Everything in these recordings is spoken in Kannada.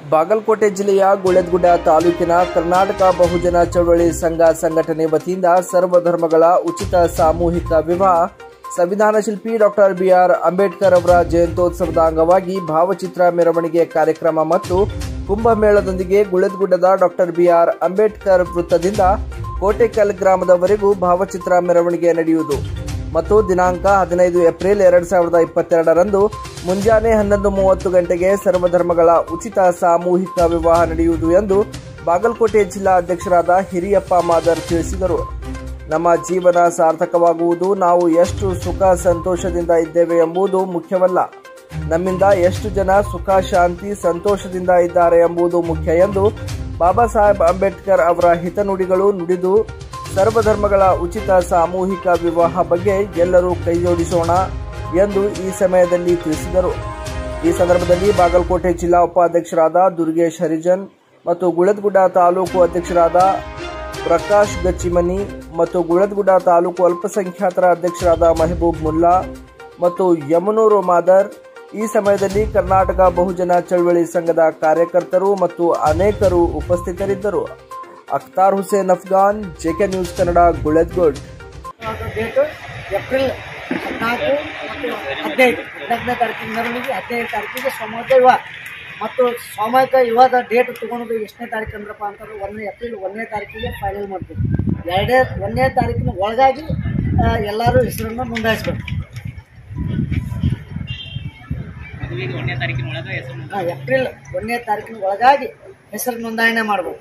ಬಾಗಲಕೋಟೆ ಜಿಲ್ಲೆಯ ಗುಳೆದ್ಗುಡ್ಡ ತಾಲೂಕಿನ ಕರ್ನಾಟಕ ಬಹುಜನ ಚಳವಳಿ ಸಂಘ ಸಂಘಟನೆ ವತಿಯಿಂದ ಸರ್ವಧರ್ಮಗಳ ಉಚಿತ ಸಾಮೂಹಿಕ ವಿವಾಹ ಸಂವಿಧಾನ ಶಿಲ್ಪಿ ಡಾಕ್ಟರ್ ಬಿಆರ್ ಅಂಬೇಡ್ಕರ್ ಅವರ ಜಯಂತ್ಯೋತ್ಸವದ ಅಂಗವಾಗಿ ಭಾವಚಿತ್ರ ಮೆರವಣಿಗೆ ಕಾರ್ಯಕ್ರಮ ಮತ್ತು ಕುಂಭಮೇಳದೊಂದಿಗೆ ಗುಳೆದ್ಗುಡ್ಡದ ಡಾಕ್ಟರ್ ಬಿಆರ್ ಅಂಬೇಡ್ಕರ್ ವೃತ್ತದಿಂದ ಕೋಟೆಕಲ್ ಗ್ರಾಮದವರೆಗೂ ಭಾವಚಿತ್ರ ಮೆರವಣಿಗೆ ನಡೆಯುವುದು ಮತ್ತು ದಿನಾಂಕ ಹದಿನೈದು ಏಪ್ರಿಲ್ ಎರಡ್ ಸಾವಿರದ ಇಪ್ಪತ್ತೆರಡರಂದು ಮುಂಜಾನೆ ಹನ್ನೊಂದು ಮೂವತ್ತು ಗಂಟೆಗೆ ಸರ್ವಧರ್ಮಗಳ ಉಚಿತ ಸಾಮೂಹಿಕ ವಿವಾಹ ನಡೆಯುವುದು ಎಂದು ಬಾಗಲಕೋಟೆ ಜಿಲ್ಲಾ ಅಧ್ಯಕ್ಷರಾದ ಹಿರಿಯಪ್ಪ ಮಾದರ್ ತಿಳಿಸಿದರು ನಮ್ಮ ಜೀವನ ಸಾರ್ಥಕವಾಗುವುದು ನಾವು ಎಷ್ಟು ಸುಖ ಸಂತೋಷದಿಂದ ಇದ್ದೇವೆ ಎಂಬುದು ಮುಖ್ಯವಲ್ಲ ನಮ್ಮಿಂದ ಎಷ್ಟು ಜನ ಸುಖ ಶಾಂತಿ ಸಂತೋಷದಿಂದ ಇದ್ದಾರೆ ಎಂಬುದು ಮುಖ್ಯ ಎಂದು ಬಾಬಾ ಸಾಹೇಬ್ ಅಂಬೇಡ್ಕರ್ ಅವರ ಹಿತನುಡಿಗಳು ನುಡಿದು ಸರ್ವಧರ್ಮಗಳ ಉಚಿತ ಸಾಮೂಹಿಕ ವಿವಾಹ ಬಗ್ಗೆ ಎಲ್ಲರೂ ಕೈಜೋಡಿಸೋಣ ಎಂದು ಈ ಸಮಯದಲ್ಲಿ ತಿಳಿಸಿದರು ಈ ಸಂದರ್ಭದಲ್ಲಿ ಬಾಗಲಕೋಟೆ ಜಿಲ್ಲಾ ಉಪಾಧ್ಯಕ್ಷರಾದ ದುರ್ಗೇಶ್ ಹರಿಜನ್ ಮತ್ತು ಗುಳದ್ಗುಡ್ಡ ತಾಲೂಕು ಅಧ್ಯಕ್ಷರಾದ ಪ್ರಕಾಶ್ ಗಚ್ಚಿಮನಿ ಮತ್ತು ಗುಳದ್ಗುಡ್ಡ ತಾಲೂಕು ಅಲ್ಪಸಂಖ್ಯಾತರ ಅಧ್ಯಕ್ಷರಾದ ಮೆಹಬೂಬ್ ಮುಲ್ಲಾ ಮತ್ತು ಯಮನೂರು ಮಾದರ್ ಈ ಸಮಯದಲ್ಲಿ ಕರ್ನಾಟಕ ಬಹುಜನ ಚಳವಳಿ ಸಂಘದ ಕಾರ್ಯಕರ್ತರು ಮತ್ತು ಅನೇಕರು ಉಪಸ್ಥಿತರಿದ್ದರು Akhtar Hussain Afghan JK news Kannada Guledgud date April ಹದಿನಾಲ್ಕು ಮತ್ತು ಹದಿನೈದು ಹದಿನಾಲ್ಕನೇ ತಾರೀಕಿನ ಮೆರವಣಿಗೆ ಹದಿನೈದು ತಾರೀಕಿಗೆ ಸಾಮೂಹಿಕ ವಿವಾಹ ಮತ್ತು ಸಾಮೂಹಿಕ ವಿವಾಹದ ಡೇಟ್ ತೊಗೊಳೋದು ಎಷ್ಟನೇ ತಾರೀಕು ಅಂದ್ರಪ್ಪ ಅಂತಂದ್ರೆ ಒಂದನೇ ಏಪ್ರಿಲ್ ಒಂದನೇ ತಾರೀಕಿಗೆ ಫೈನಲ್ ಮಾಡ್ತೀವಿ ಎರಡನೇ ಒಂದನೇ ತಾರೀಕಿನ ಒಳಗಾಗಿ ಆ, ಎಲ್ಲರೂ ಹೆಸರನ್ನು ನೋಂದಾಯಿಸ್ಬೇಕು ಮದುವೆಗೆ ಒಂದನೇ ತಾರೀಕಿನ ಒಳಗೆ ಹೆಸರು ಆ, ಏಪ್ರಿಲ್ ಒಂದನೇ ತಾರೀಕಿನ ಒಳಗಾಗಿ ಹೆಸರು ನೋಂದಾಯಣೆ ಮಾಡ್ಬೇಕು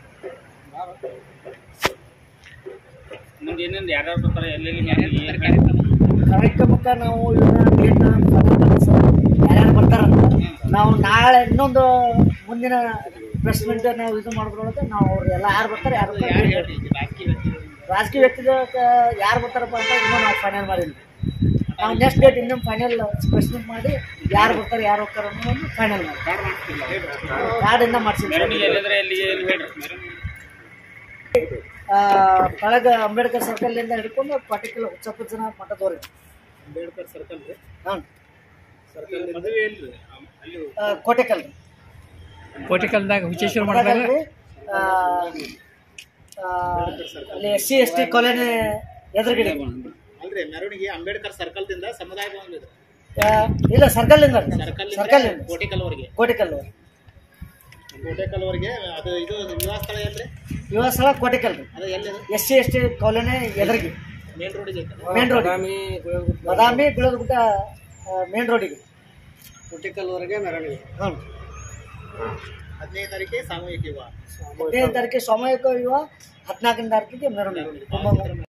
ಮುಂದೆ ಏನೇನು ಯಾರ್ಯಾರು ಬರ್ತಾರೆ ಎಲ್ಲೆಲ್ಲಿ ಏನು ಕಾರ್ಯಕ್ರಮ ಕಾರ್ಯಕ್ರಮಕ್ಕೆ ನಾವು ಇವನ್ನ ಡೇಟ್ನ ಯಾರ್ಯಾರು ಬರ್ತಾರ ನಾವು ನಾಳೆ ಇನ್ನೊಂದು ಮುಂದಿನ ಪ್ರೆಸ್ ಮೀಟ್ ನಾವು ಇದು ಮಾಡೋದ್ರೊಳಗೆ ನಾವು ಅವ್ರು ಎಲ್ಲ ಯಾರು ಬರ್ತಾರೆ ಯಾರು ಬರ್ತಾರೆ ಯಾರು ಹೇಳ್ತೀವಿ. ಹೇಳ್ತೀವಿ ರಾಜಕೀಯ ವ್ಯಕ್ತಿಗಳು ರಾಜಕೀಯ ವ್ಯಕ್ತಿಗಳ ಯಾರು ಬರ್ತಾರಪ್ಪ ಅಂತ ಇನ್ನೂ ನಾವು ಫೈನಲ್ ಮಾಡಿಲ್ಲ ನಾವು ನೆಕ್ಸ್ಟ್ ಡೇಟ್ ಇನ್ನೂ ಫೈನಲ್ ಪ್ರೆಸ್ ಮೀಟ್ ಮಾಡಿ ಯಾರು ಬರ್ತಾರೆ ಯಾರು ಹೋಗ್ತಾರೆ ಅನ್ನೋದನ್ನು ಫೈನಲ್ ಮಾಡಿ ಯಾರು ಮಾಡ್ತಿಲ್ಲ ಕಾರ್ಡಿಂದ ಮಾಡಿಸಿ ಮೆರವಣಿಗೆ ಎಲ್ಲಿದ್ರೆ ಎಲ್ಲಿ ಎಲ್ಲಿ ಹೇಳ್ರಿ ಮೆರವಣಿಗೆ ಕೆಳಗೆ ಅಂಬೇಡ್ಕರ್ ಸರ್ಕಲ್ನಿಂದ ಹಿಡ್ಕೊಂಡು ಪರ್ಟಿಕ್ಯುಲರ್ ಹುಚ್ಚಪ್ಪಜ್ಜನ ಮಠದವ್ರಿಗೆ ಅಂಬೇಡ್ಕರ್ ಸರ್ಕಲ್ ರೀ ಹಾಂ ಸರ್ಕಲ್ ಮದುವೆ ಎಲ್ರಿ ಅಲ್ಲಿ ಕೋಟೆಕಲ್ ಕೋಟಿಕಲ್ದಾಗ ಹುಚ್ಚೇಶ್ವರ ಮಠದಲ್ಲಿ ಆ, ಆ, ಅಲ್ಲಿ S C S T colony ಎದುರುಗಡೆ ಅಲ್ರಿ ಮೆರವಣಿಗೆ ಅಂಬೇಡ್ಕರ್ ಸರ್ಕಲ್ ದಿಂದ ಸಮುದಾಯ ಭವನ ಇದೆ ಆ, ಇಲ್ಲ ಸರ್ಕಲ್ ಸರ್ಕಲ್ ಸರ್ಕಲ್ ಕೋಟೆಕಲ್ವರೆಗೆ ಕೋಟೆಕಲ್ ಕೋಟೆಕಲ್ವರೆಗೆ ಅದು ಇದು ನಿವಾಸ ಸ್ಥಳ ಎಲ್ರಿ ಯುವ ಸ್ಥಳ ಕೋಟೆಕಲ್ ಅದು ಎಲ್ಲಿ S C S T colony ಎದುರಿಗೆ ಮೇನ್ ರೋಡಿಗೆ ಐತೆ main road Badami Guledagudda main ರೋಡಿಗೆ ಕೋಟೆಕಲ್ವರೆಗೆ ಮೆರವಣಿಗೆ ಹ್ಞೂ ಹದಿನೈದು ತಾರೀಕಿಗೆ ಸಾಮೂಹಿಕ ವಿವಾಹ ಹದಿನೈದು ತಾರೀಕಿಗೆ ಸಾಮೂಹಿಕ ಯುವ ಹದಿನಾಲ್ಕನೇ ತಾರೀಕಿಗೆ ಮೆರವಣಿಗೆ